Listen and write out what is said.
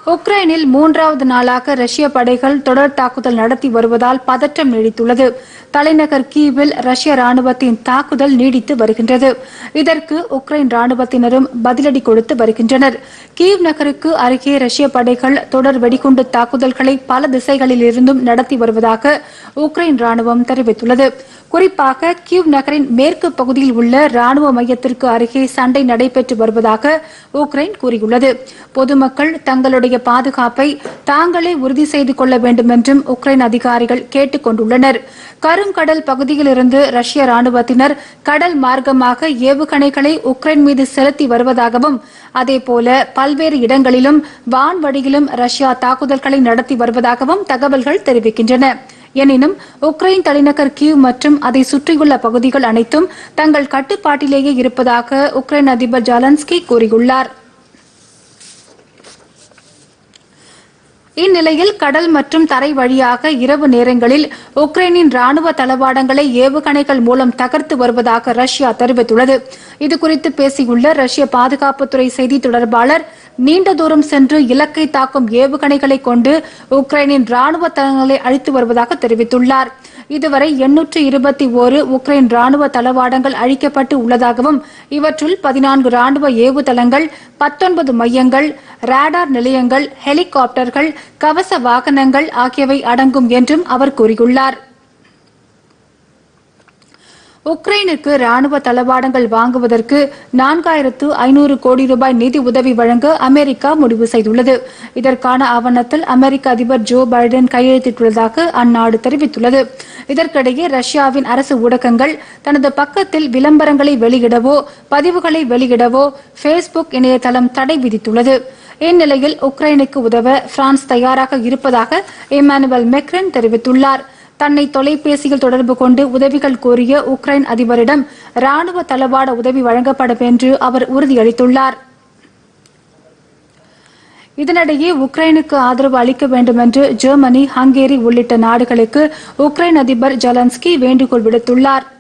உக்ரைனில் மூன்றாவது நாளாக ரஷ்ய படைகள் தொடர் தாக்குதல் நடத்தி வருவதால் பதற்றம் நீடித்துள்ளது தலைநகர் கீவில் ரஷ்ய ராணுவத்தின் தாக்குதல் நீடித்து வருகின்றது இதற்கு உக்ரைன் ராணுவத்தினரும் பதிலடி கொடுத்து வருகின்றனர் கீவ் நகருக்கு அருகே ரஷ்ய படைகள் தொடர் வெடிகுண்டு தாக்குதல்களை பல திசைகளில் இருந்தும் நடத்தி வருவதாக உக்ரைன் ராணுவம் தெரிவித்துள்ளது குறிப்பாக கியூவ் நகரின் மேற்கு பகுதியில் உள்ள ராணுவ மையத்திற்கு அருகே சண்டை நடைபெற்று வருவதாக உக்ரைன் கூறியுள்ளது பொதுமக்கள் தங்களுடைய பாதுகாப்பை தாங்களே உறுதி செய்து கொள்ள வேண்டும் என்றும் உக்ரைன் அதிகாரிகள் கேட்டுக் கொண்டுள்ளனர் கருங்கடல் பகுதியிலிருந்து ரஷ்ய ராணுவத்தினர் கடல் மார்க்கமாக ஏவுகணைகளை உக்ரைன் மீது செலுத்தி வருவதாகவும் அதேபோல பல்வேறு இடங்களிலும் வான்வழியிலும் ரஷ்யா தாக்குதல்களை நடத்தி வருவதாகவும் தகவல்கள் தெரிவிக்கின்றன எனினும் உக்ரைன் தலைநகர் கியூ மற்றும் அதை சுற்றியுள்ள பகுதிகள் அனைத்தும் தங்கள் கட்டுப்பாட்டிலேயே இருப்பதாக உக்ரைன் அதிபர் ஜாலன்ஸ்கி கூறியுள்ளார் இந்நிலையில் கடல் மற்றும் தரை வழியாக இரவு நேரங்களில் உக்ரைனின் ராணுவ தளவாடங்களை ஏவுகணைகள் மூலம் தகர்த்து வருவதாக ரஷ்யா தெரிவித்துள்ளது இதுகுறித்து பேசியுள்ள ரஷ்ய பாதுகாப்புத்துறை செய்தி தொடர்பாளர் நீண்ட தூரம் சென்று இலக்கை தாக்கும் ஏவுகணைகளை கொண்டு உக்ரைனின் ராணுவ தளங்களை அழித்து வருவதாக தெரிவித்துள்ளார் இதுவரை எண்ணூற்று இருபத்தி ஓரு உக்ரைன் ராணுவ தளவாடங்கள் அழிக்கப்பட்டு உள்ளதாகவும் இவற்றுள் பதினான்கு ராணுவ ஏவுதளங்கள் பத்தொன்பது மையங்கள் ரேடார் நிலையங்கள் ஹெலிகாப்டர்கள் கவச வாகனங்கள் ஆகியவை அடங்கும் என்றும் அவர் கூறியுள்ளார் உக்ரைனுக்கு ராணுவ தளவாடங்கள் வாங்குவதற்கு நான்காயிரத்து ஐநூறு கோடி ரூபாய் நிதி உதவி வழங்க அமெரிக்கா முடிவு செய்துள்ளது இதற்கான ஆவணத்தில் அமெரிக்க அதிபர் ஜோ பைடன் கையெழுத்திட்டுள்ளதாக அந்நாடு தெரிவித்துள்ளது இதற்கிடையே ரஷ்யாவின் அரசு ஊடகங்கள் தனது பக்கத்தில் விளம்பரங்களை வெளியிடவோ பதிவுகளை வெளியிடவோ ஃபேஸ்புக் இணையதளம் தடை விதித்துள்ளது இந்நிலையில் உக்ரைனுக்கு உதவ பிரான்ஸ் தயாராக இருப்பதாக இமானுவல் மெக்ரன் தெரிவித்துள்ளார் தன்னை தொலைபேசியில் தொடர்பு கொண்டு உதவிகள் கோரிய உக்ரைன் அதிபரிடம் ராணுவ தளவாட உதவி வழங்கப்படும் என்று அவர் உறுதியளித்துள்ளார் இதனிடையே உக்ரைனுக்கு ஆதரவு அளிக்க வேண்டும் என்று ஜெர்மனி ஹங்கேரி உள்ளிட்ட நாடுகளுக்கு உக்ரைன் அதிபர் ஜலன்ஸ்கி வேண்டுகோள் விடுத்துள்ளார்